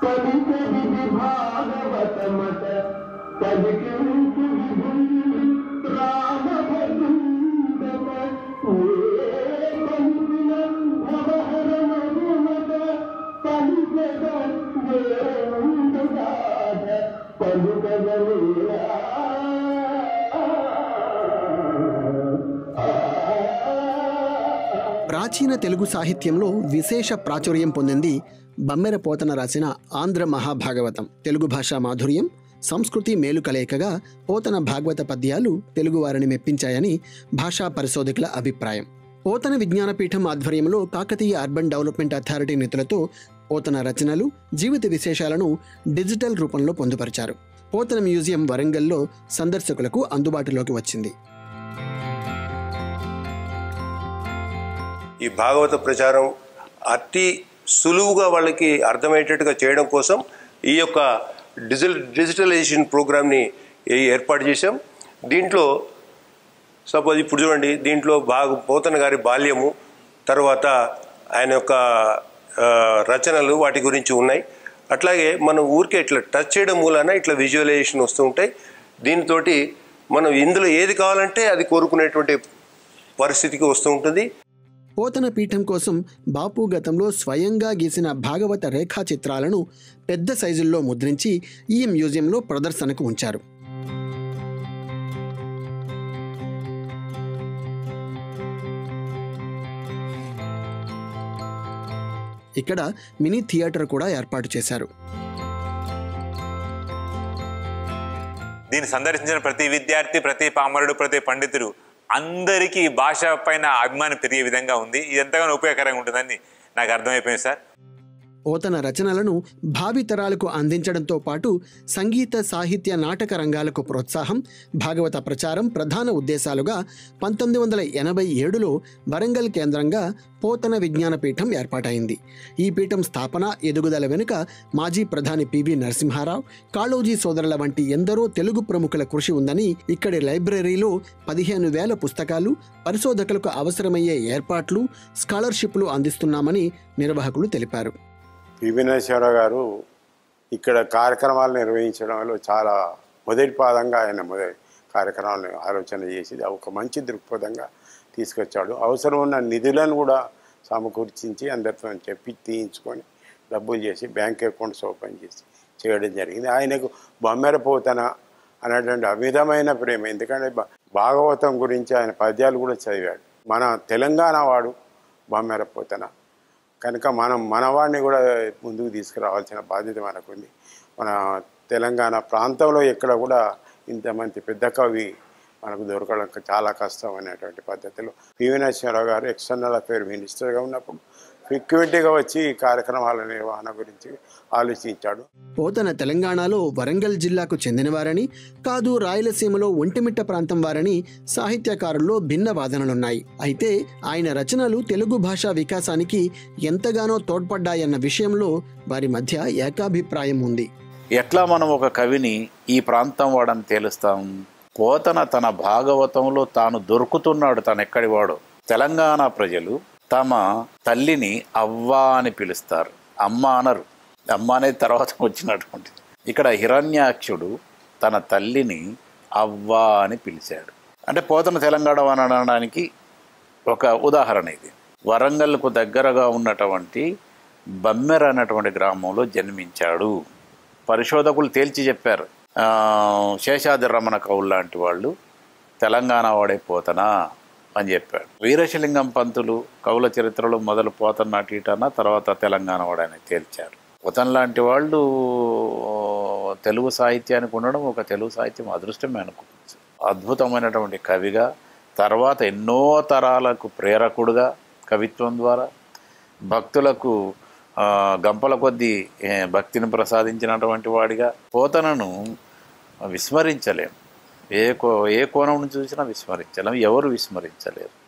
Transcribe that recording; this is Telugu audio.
కలికరిది భాగవతమత కలికించు విభుని రామభద్రుండమ ఏ పలుకున భవహరమగుమత పలుకద వేణుగాధ పలుకగలేరా ప్రాచీన తెలుగు సాహిత్యంలో విశేష ప్రాచుర్యం పొందింది బమ్మెర పోతన రాసిన ఆంధ్ర మహాభాగవతం తెలుగు భాషా మాధుర్యం సంస్కృతి మేలు కలయికగా పోతన భాగవత పద్యాలు తెలుగువారిని మెప్పించాయని భాషా పరిశోధకుల అభిప్రాయం పోతన విజ్ఞానపీఠం ఆధ్వర్యంలో కాకతీయ అర్బన్ డెవలప్మెంట్ అథారిటీ నిధులతో పోతన రచనలు జీవిత విశేషాలను డిజిటల్ రూపంలో పొందుపరిచారు పోతన మ్యూజియం వరంగల్లో సందర్శకులకు అందుబాటులోకి వచ్చింది ఈ భాగవత ప్రచారం అతి సులువుగా వాళ్ళకి అర్థమయ్యేటట్టుగా చేయడం కోసం ఈ యొక్క డిజిటల్ డిజిటలైజేషన్ ప్రోగ్రామ్ని ఏ- ఏర్పాటు చేశాం దీంట్లో సపోజ్ ఇప్పుడు చూడండి దీంట్లో బాగా పోతన గారి బాల్యము తర్వాత ఆయన యొక్క ఆ, రచనలు వాటి గురించి ఉన్నాయి అట్లాగే మనం ఊరికే ఇట్లా టచ్ చేయడం మూలాన ఇట్లా విజువలైజేషన్ వస్తూ ఉంటాయి దీనితో మనం ఇందులో ఏది కావాలంటే అది కోరుకునేటువంటి పరిస్థితికి వస్తూ ఉంటుంది పోతన పీఠం కోసం బాపు గతంలో స్వయంగా గీసిన భాగవత రేఖా చిత్రాలను పెద్ద సైజుల్లో ముద్రించి ఈ మ్యూజియంలో ప్రదర్శనకు ఉంచారు ఇక్కడ మినీ థియేటర్ కూడా ఏర్పాటు చేశారు దీన్ని సందర్శించిన ప్రతి విద్యార్థి ప్రతి పామరుడు ప్రతి పండితుడు అందరికీ ఈ భాష పైన అభిమానం పెరిగే విధంగా ఉంది ఇది ఎంతగానో ఉపయోగకరంగా ఉంటుందని నాకు అర్థమైపోయింది సార్ పోతన రచనలను భావితరాలకు అందించడంతో పాటు సంగీత సాహిత్య నాటక రంగాలకు ప్రోత్సాహం భాగవత ప్రచారం ప్రధాన ఉద్దేశాలుగా పంతొమ్మిది వందల ఎనభై ఏడులో వరంగల్ కేంద్రంగా పోతన విజ్ఞాన పీఠం ఏర్పాటైంది ఈ పీఠం స్థాపన ఎదుగుదల వెనుక మాజీ ప్రధాని పివి నరసింహారావు కాళోజీ సోదరుల వంటి ఎందరో తెలుగు ప్రముఖుల కృషి ఉందని ఇక్కడి లైబ్రరీలో పదిహేను వేల పుస్తకాలు పరిశోధకులకు అవసరమయ్యే ఏర్పాట్లు స్కాలర్షిప్లు అందిస్తున్నామని నిర్వాహకులు తెలిపారు పివి నరసింహారావు గారు ఇక్కడ కార్యక్రమాలు నిర్వహించడంలో చాలా మొదటి పాదంగా ఆయన మొదటి కార్యక్రమాలను ఆలోచన చేసి ఒక మంచి దృక్పథంగా తీసుకొచ్చాడు అవసరం ఉన్న నిధులను కూడా సమకూర్చించి అందరితో చెప్పి తీయించుకొని డబ్బులు చేసి బ్యాంక్ అకౌంట్స్ ఓపెన్ చేసి చేయడం జరిగింది ఆయనకు బొమ్మెర పోతన అనేటువంటి అమితమైన ప్రేమ ఎందుకంటే భా- భాగవతం గురించి ఆయన పద్యాలు కూడా చదివాడు మన తెలంగాణ వాడు బొమ్మెర పోతన కనుక మనం మనవాడిని కూడా ముందుకు తీసుకురావాల్సిన బాధ్యత మనకుంది మన తెలంగాణ ప్రాంతంలో ఎక్కడ కూడా ఇంతమంది పెద్ద కవి మనకు దొరకడం చాలా కష్టం అనేటువంటి పద్ధతిలో పివి నరసింహారావు గారు ఎక్స్టర్నల్ అఫేర్ మినిస్టర్గా ఉన్నప్పుడు ఫ్రీక్వెంట్గా వచ్చి ఈ కార్యక్రమాల నిర్వహణ గురించి ఆలోచించాడు పోతన తెలంగాణలో వరంగల్ జిల్లాకు చెందినవారని కాదు రాయలసీమలో ఒంటిమిట్ట ప్రాంతం వారని సాహిత్యకారుల్లో భిన్న వాదనలున్నాయి అయితే ఆయన రచనలు తెలుగు భాషా వికాసానికి ఎంతగానో తోడ్పడ్డాయన్న విషయంలో వారి మధ్య ఏకాభిప్రాయం ఉంది ఎట్లా మనం ఒక కవిని ఈ ప్రాంతం వాడని తేలుస్తాం పోతన తన భాగవతంలో తాను దొరుకుతున్నాడు తను ఎక్కడి వాడు తెలంగాణ ప్రజలు తమ తల్లిని అవ్వ అని పిలుస్తారు అమ్మ అనరు అమ్మ అనేది తర్వాత వచ్చినటువంటిది ఇక్కడ హిరణ్యాక్షుడు తన తల్లిని అవ్వ అని పిలిచాడు అంటే పోతన తెలంగాణ అని అనడానికి ఒక ఉదాహరణ ఇది వరంగల్కు దగ్గరగా ఉన్నటువంటి బమ్మెర అన్నటువంటి గ్రామంలో జన్మించాడు పరిశోధకులు తేల్చి చెప్పారు ఆ, శేషాద్రి రమణ కవులు లాంటి వాళ్ళు తెలంగాణ వాడే పోతనా అని చెప్పాడు వీరశలింగం పంతులు కవుల చరిత్రలో మొదలు పోతన్న అటు ఇటు అన్న తర్వాత తెలంగాణ వాడని తేల్చారు పోతన్ లాంటి వాళ్ళు తెలుగు సాహిత్యానికి ఉండడం ఒక తెలుగు సాహిత్యం అదృష్టమే అనుకోవచ్చు అద్భుతమైనటువంటి కవిగా తర్వాత ఎన్నో తరాలకు ప్రేరకుడుగా కవిత్వం ద్వారా భక్తులకు ఆ, గంపల కొద్దీ ఏ, భక్తిని ప్రసాదించినటువంటి వాడిగా పోతనను విస్మరించలేం ఏ కో ఏ కోణం నుంచి చూసినా విస్మరించలేం ఎవరు విస్మరించలేరు